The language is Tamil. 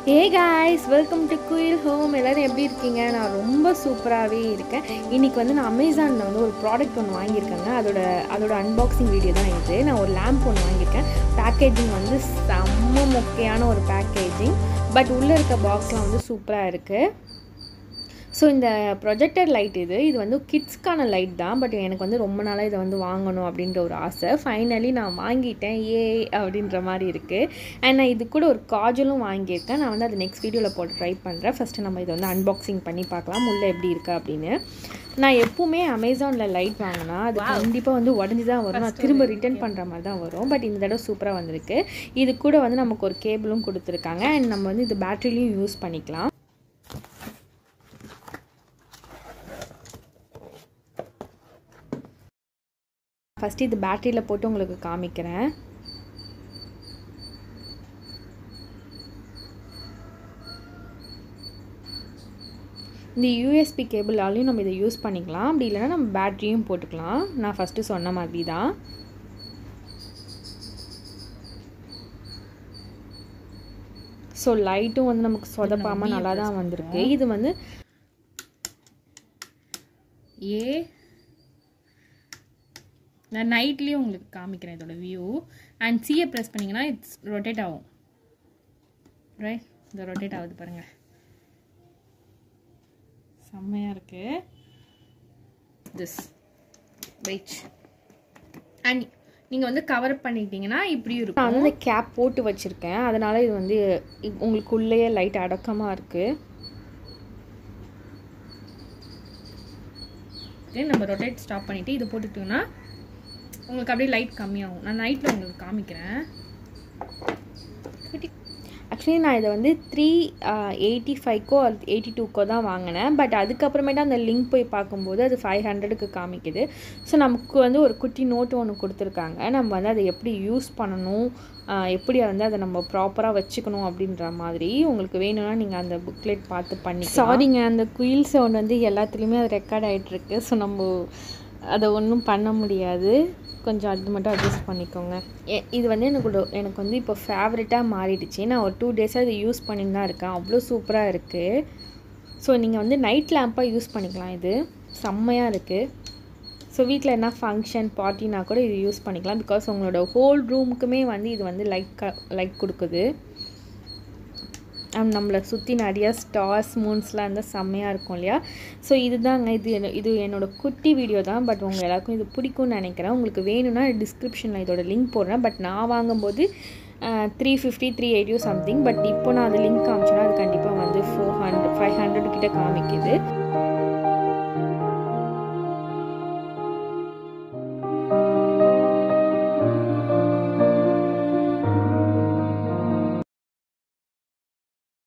hey guys welcome to Kuyil home எல்லோரும் எப்படி இருக்கீங்க நான் ரொம்ப சூப்பராகவே இருக்கேன் இன்றைக்கி வந்து நான் அமேசானில் வந்து ஒரு ப்ராடக்ட் ஒன்று வாங்கியிருக்கேங்க அதோட அதோட அன்பாக்சிங் வீடியோ தான் இது நான் ஒரு லேம்ப் ஒன்று வாங்கியிருக்கேன் பேக்கேஜிங் வந்து செம்ம மொக்கையான ஒரு பேக்கேஜிங் பட் உள்ளே இருக்க பாக்ஸ்லாம் வந்து சூப்பராக இருக்குது ஸோ இந்த ப்ரொஜெக்டர் லைட் இது இது வந்து கிட்ஸ்க்கான லைட் தான் பட் எனக்கு வந்து ரொம்ப நாளாக இதை வந்து வாங்கணும் அப்படின்ற ஒரு ஆசை ஃபைனலி நான் வாங்கிட்டேன் ஏ அப்படின்ற மாதிரி இருக்குது அண்ட் நான் இது கூட ஒரு காஜலும் வாங்கியிருக்கேன் நான் வந்து அது நெக்ஸ்ட் வீடியோவில் போட்டு ட்ரை பண்ணுறேன் ஃபஸ்ட்டு நம்ம இதை வந்து அன்பாக்சிங் பண்ணி பார்க்கலாம் உள்ளே எப்படி இருக்குது அப்படின்னு நான் எப்பவுமே அமேசானில் லைட் வாங்கினா அது கண்டிப்பாக வந்து உடஞ்சி தான் வரும் நான் திரும்ப ரிட்டர்ன் பண்ணுற மாதிரி தான் வரும் பட் இந்த தடவை சூப்பராக வந்திருக்கு இது கூட வந்து நமக்கு ஒரு கேபிளும் கொடுத்துருக்காங்க அண்ட் நம்ம வந்து இது பேட்டரிலையும் யூஸ் பண்ணிக்கலாம் ஃபஸ்ட்டு இது பேட்டரியில் போட்டு உங்களுக்கு காமிக்கிறேன் இந்த யூஎஸ்பி கேபிளாலையும் நம்ம இதை யூஸ் பண்ணிக்கலாம் அப்படி இல்லைன்னா நம்ம பேட்டரியும் போட்டுக்கலாம் நான் ஃபஸ்ட்டு சொன்ன மாதிரி தான் ஸோ லைட்டும் வந்து நமக்கு சொதப்பாமல் நல்லா தான் வந்திருக்கு இது வந்து ஏ நான் நைட்லேயும் உங்களுக்கு காமிக்கிறேன் இதோட வியூ அண்ட் சியை ப்ரெஸ் பண்ணிங்கன்னா இட்ஸ் ரொட்டேட் ஆகும் ரைட் இந்த ரொட்டேட் ஆகுது பாருங்கள் செம்மையாக இருக்குது திஸ் வெயிட் அண்ட் நீங்கள் வந்து கவர் பண்ணிக்கிட்டீங்கன்னா இப்படியும் நான் இருக்கும் வந்து இந்த கேப் போட்டு வச்சுருக்கேன் அதனால் இது வந்து இ- உங்களுக்கு உள்ளேயே லைட் அடக்கமாக இருக்குது இது நம்ம ரொட்டேட் ஸ்டாப் பண்ணிவிட்டு இது போட்டுக்கிட்டோம்னா உங்களுக்கு அப்படியே லைட் கம்மியாகும் நான் நைட்டில் உங்களுக்கு காமிக்கிறேன் ஆக்சுவலி நான் இதை வந்து த்ரீ எயிட்டி ஃபைவ்க்கோ எயிட்டி டூக்கோ தான் வாங்கினேன் பட் அதுக்கப்புறமேட்டு அந்த லிங்க் போய் பார்க்கும்போது அது ஃபைவ் ஹண்ட்ரடுக்கு காமிக்குது ஸோ நமக்கு வந்து ஒரு குட்டி நோட்டு ஒன்று கொடுத்துருக்காங்க நம்ம வந்து அதை எப்படி யூஸ் பண்ணணும் ஆஹ் எப்படி வந்து அதை நம்ம ப்ராப்பராக வச்சுக்கணும் அப்படின்ற மாதிரி உங்களுக்கு வேணும்னா நீங்கள் அந்த புக்லெட் பார்த்து பண்ணி சாரிங்க அந்த குயில் சவுண்ட் வந்து எல்லாத்துலேயுமே அது ரெக்கார்ட் ஆகிட்டுருக்கு ஸோ நம்ம அதை ஒன்றும் பண்ண முடியாது கொஞ்சம் அது மட்டும் அட்ஜஸ்ட் பண்ணிக்கோங்க எ- இது வந்து எனக்கு ஒரு- எனக்கு வந்து இப்போ ஃபேவரட்டாக மாறிடுச்சு நான் ஒரு டூ டேஸாக இதை யூஸ் பண்ணின்னு தான் இருக்கேன் அவ்வளோ சூப்பராக இருக்குது ஸோ நீங்கள் வந்து நைட் லேம்ப்பாக யூஸ் பண்ணிக்கலாம் இது செம்மையாக இருக்குது ஸோ வீட்டில் என்ன ஃபங்க்ஷன் பார்ட்டினா கூட இது யூஸ் பண்ணிக்கலாம் பிகாஸ் உங்களோட ஹோல் ரூமுக்குமே வந்து இது வந்து லைட் க லைட் கொடுக்குது அண்ட் நம்மளை சுற்றி நிறையா ஸ்டார்ஸ் மூன்ஸ்லாம் இருந்தால் செம்மையாக இருக்கும் இல்லையா ஸோ இதுதாங்க இது என்ன- இது என்னோட குட்டி வீடியோ தான் பட் உங்கள் எல்லாருக்கும் இது பிடிக்கும்னு நினைக்கிறேன் உங்களுக்கு வேணும்னா டிஸ்கிரிப்ஷனில் இதோட லிங்க் போடுறேன் பட் நான் வாங்கும்போது த்ரீ ஃபிஃப்டி த்ரீ எயிட்டியோ சம்திங் பட் இப்போ நான் அது லிங்க் காமிச்சேன்னா அது கண்டிப்பாக வந்து ஃபோர் ஹண்ட்ரட் ஃபைவ் ஹண்ட்ரட் கிட்ட காமிக்குது